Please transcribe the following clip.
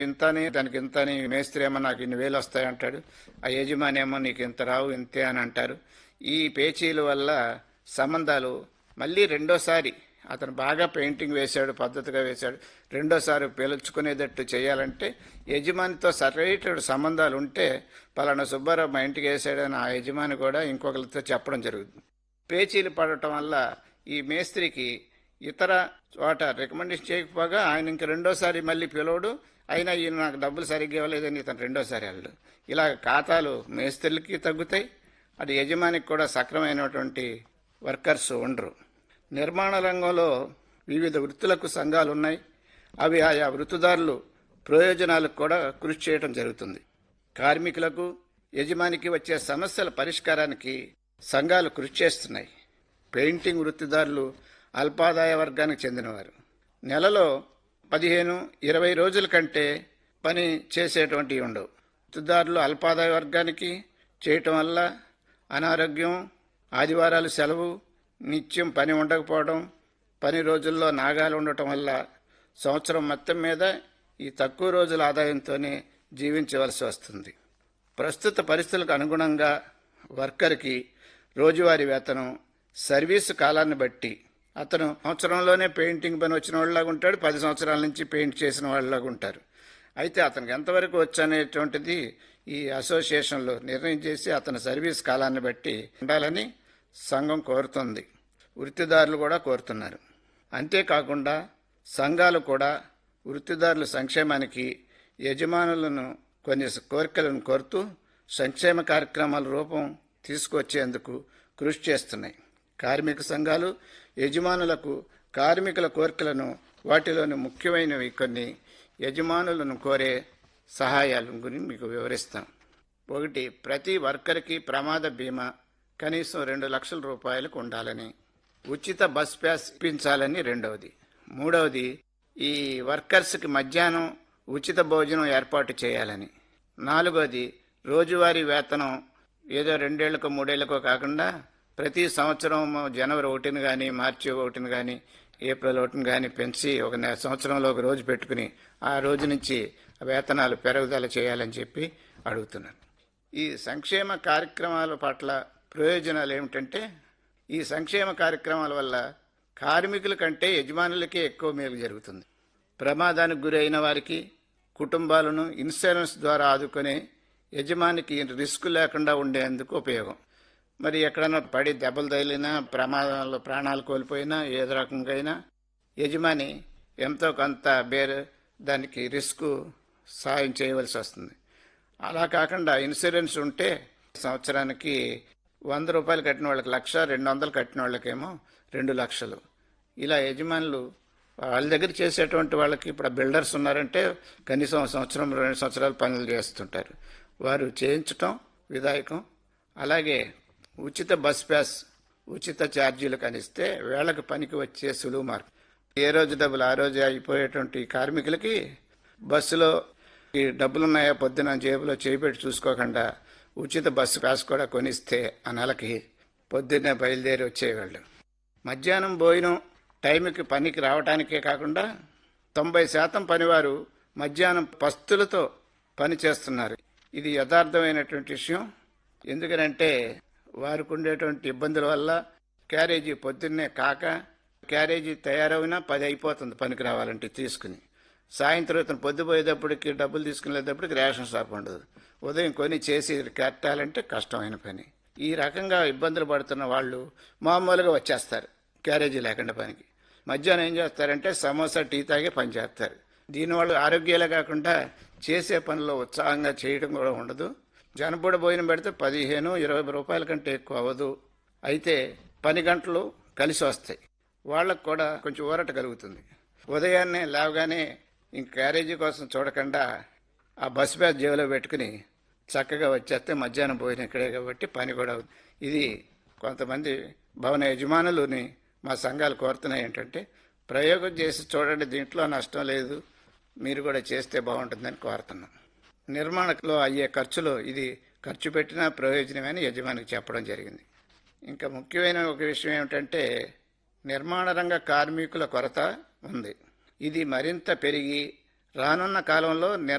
ఇంతని దానికి ఇంతని మేస్త్రి ఏమో నాకు ఇన్ని వేలు వస్తాయంటాడు ఆ యజమాని ఏమో నీకు ఇంత రావు ఇంతే అని అంటారు ఈ పేచీల వల్ల సంబంధాలు మళ్ళీ రెండోసారి అతను బాగా పెయింటింగ్ వేశాడు పద్ధతిగా వేశాడు రెండోసారి పిలుచుకునేటట్టు చేయాలంటే యజమానితో సరైన సంబంధాలు ఉంటే పలానా సుబ్బారావు మా ఇంటికి వేసాడని ఆ యజమాని కూడా ఇంకొకరితో చెప్పడం జరుగుతుంది పేచీలు పడటం వల్ల ఈ మేస్త్రికి ఇతర చోట రికమెండేషన్ చేయకపోగా ఆయన ఇంక రెండోసారి మళ్ళీ పిలవడు అయినా ఈయన నాకు డబ్బులు సరిగ్గా ఇవ్వలేదని ఇతను రెండోసారి వెళ్ళడు ఇలా ఖాతాలు మేస్త్రులకి తగ్గుతాయి అది యజమానికి కూడా సక్రమైనటువంటి వర్కర్స్ ఉండరు నిర్మాణ రంగంలో వివిధ వృత్తులకు సంఘాలు ఉన్నాయి అవి ఆయా వృత్తిదారులు ప్రయోజనాలకు కూడా కృషి చేయడం జరుగుతుంది కార్మికులకు యజమానికి వచ్చే సమస్యల పరిష్కారానికి సంఘాలు కృషి చేస్తున్నాయి పెయింటింగ్ వృత్తిదారులు అల్పాదాయ వర్గానికి చెందినవారు నెలలో పదిహేను ఇరవై రోజుల కంటే పని చేసేటువంటివి ఉండవు వృత్తిదారులు అల్పాదాయ వర్గానికి చేయటం వల్ల అనారోగ్యం ఆదివారాలు సెలవు నిత్యం పని ఉండకపోవడం పని రోజుల్లో నాగాలు ఉండటం వల్ల సంవత్సరం మొత్తం మీద ఈ తక్కువ రోజుల ఆదాయంతోనే జీవించవలసి వస్తుంది ప్రస్తుత పరిస్థితులకు అనుగుణంగా వర్కర్కి రోజువారీ వేతనం సర్వీసు కాలాన్ని బట్టి అతను సంవత్సరంలోనే పెయింటింగ్ పని వచ్చిన వాళ్ళలాగా ఉంటాడు పది సంవత్సరాల నుంచి పెయింట్ చేసిన వాళ్ళలాగా ఉంటారు అయితే అతనికి ఎంతవరకు వచ్చనేటువంటిది ఈ అసోసియేషన్లో నిర్ణయం చేసి అతని సర్వీస్ కాలాన్ని బట్టి ఉండాలని సంఘం కోరుతుంది వృత్తిదారులు కూడా కోరుతున్నారు అంతేకాకుండా సంఘాలు కూడా వృత్తిదారుల సంక్షేమానికి యజమానులను కొన్ని కోరికలను కోరుతూ సంక్షేమ కార్యక్రమాల రూపం తీసుకొచ్చేందుకు కృషి చేస్తున్నాయి కార్మిక సంఘాలు యజమానులకు కార్మికుల కోరికలను వాటిలోని ముఖ్యమైనవి కొన్ని యజమానులను కోరే సహాయాల గురించి మీకు వివరిస్తాం ఒకటి ప్రతి వర్కర్కి ప్రమాద బీమా కనీసం రెండు లక్షల రూపాయలకు ఉండాలని ఉచిత బస్ పాస్ ఇప్పించాలని రెండవది మూడవది ఈ వర్కర్స్కి మధ్యాహ్నం ఉచిత భోజనం ఏర్పాటు చేయాలని నాలుగవది రోజువారీ వేతనం ఏదో రెండేళ్లకో మూడేళ్లకో కాకుండా ప్రతి సంవత్సరం జనవరి ఒకటిని కానీ మార్చి ఒకటిని కానీ ఏప్రిల్ ఒకటిని కానీ పెంచి ఒక నెల సంవత్సరంలో ఒక రోజు పెట్టుకుని ఆ రోజు నుంచి వేతనాలు పెరుగుదల చేయాలని చెప్పి అడుగుతున్నాను ఈ సంక్షేమ కార్యక్రమాల పట్ల ప్రయోజనాలు ఏమిటంటే ఈ సంక్షేమ కార్యక్రమాల వల్ల కార్మికుల కంటే యజమానులకే ఎక్కువ మేలు జరుగుతుంది ప్రమాదానికి గురైన వారికి కుటుంబాలను ఇన్సూరెన్స్ ద్వారా ఆదుకునే యజమానికి రిస్క్ లేకుండా ఉండేందుకు ఉపయోగం మరి ఎక్కడైనా పడి దెబ్బలు తగిలినా ప్రమాదంలో ప్రాణాలు కోల్పోయినా ఏదో రకంగా అయినా యజమాని ఎంతో కొంత బేర్ దానికి రిస్క్ సాయం చేయవలసి వస్తుంది అలా కాకుండా ఇన్సూరెన్స్ ఉంటే సంవత్సరానికి వంద రూపాయలు కట్టిన వాళ్ళకి లక్ష రెండు వందలు కట్టిన వాళ్ళకేమో రెండు లక్షలు ఇలా యజమానులు వాళ్ళ దగ్గర చేసేటువంటి వాళ్ళకి ఇప్పుడు బిల్డర్స్ ఉన్నారంటే కనీసం సంవత్సరం రెండు సంవత్సరాలు పనులు చేస్తుంటారు వారు చేయించటం విధాయకం అలాగే ఉచిత బస్ పాస్ ఉచిత ఛార్జీలు కనిస్తే వేళకు పనికి వచ్చే సులువు మార్గం ఏ రోజు డబ్బులు ఆ రోజు అయిపోయేటువంటి కార్మికులకి బస్సులో ఈ డబ్బులున్నాయా పొద్దున జేబులో చేపెట్టి చూసుకోకుండా ఉచిత బస్సు పాస్ కూడా కొనిస్తే ఆ నెలకి పొద్దున్నే బయలుదేరి వచ్చేవాళ్ళు మధ్యాహ్నం భోజనం టైంకి పనికి రావటానికే కాకుండా తొంభై శాతం పనివారు మధ్యాహ్నం పస్తులతో పని చేస్తున్నారు ఇది యథార్థమైనటువంటి విషయం ఎందుకనంటే వారికి ఉండేటువంటి ఇబ్బందుల వల్ల క్యారేజీ పొద్దున్నే కాక క్యారేజీ తయారైనా పది అయిపోతుంది పనికి రావాలంటే తీసుకుని సాయంత్రం ఇతను పొద్దుపోయేటప్పటికి డబ్బులు తీసుకునేటప్పటికి రేషన్ షాప్ ఉండదు ఉదయం కొని చేసి కట్టాలంటే కష్టమైన పని ఈ రకంగా ఇబ్బందులు పడుతున్న వాళ్ళు మామూలుగా వచ్చేస్తారు క్యారేజీ లేకుండా పనికి మధ్యాహ్నం ఏం చేస్తారంటే సమోసా టీ తాగే పని చేస్తారు దీనివల్ల ఆరోగ్యాలే కాకుండా చేసే పనిలో ఉత్సాహంగా చేయడం కూడా ఉండదు జనపూడ భోజనం పెడితే పదిహేను ఇరవై రూపాయల కంటే ఎక్కువ అవ్వదు అయితే పని గంటలు కలిసి వస్తాయి వాళ్ళకు కూడా కొంచెం ఊరట కలుగుతుంది ఉదయాన్నే లేవగానే ఇంక క్యారేజీ కోసం చూడకుండా ఆ బస్ బ్యాగ్ జేబులో పెట్టుకుని చక్కగా వచ్చేస్తే మధ్యాహ్నం భోజనం ఇక్కడే కాబట్టి పని కూడా అవుతుంది ఇది కొంతమంది భవన యజమానులని మా సంఘాలు కోరుతున్నాయి ఏంటంటే ప్రయోగం చేసి చూడండి దీంట్లో నష్టం లేదు మీరు కూడా చేస్తే బాగుంటుందని కోరుతున్నాం నిర్మాణంలో అయ్యే ఖర్చులో ఇది ఖర్చు పెట్టినా ప్రయోజనమని యజమానికి చెప్పడం జరిగింది ఇంకా ముఖ్యమైన ఒక విషయం ఏమిటంటే నిర్మాణ రంగ కార్మికుల కొరత ఉంది ఇది మరింత పెరిగి రానున్న కాలంలో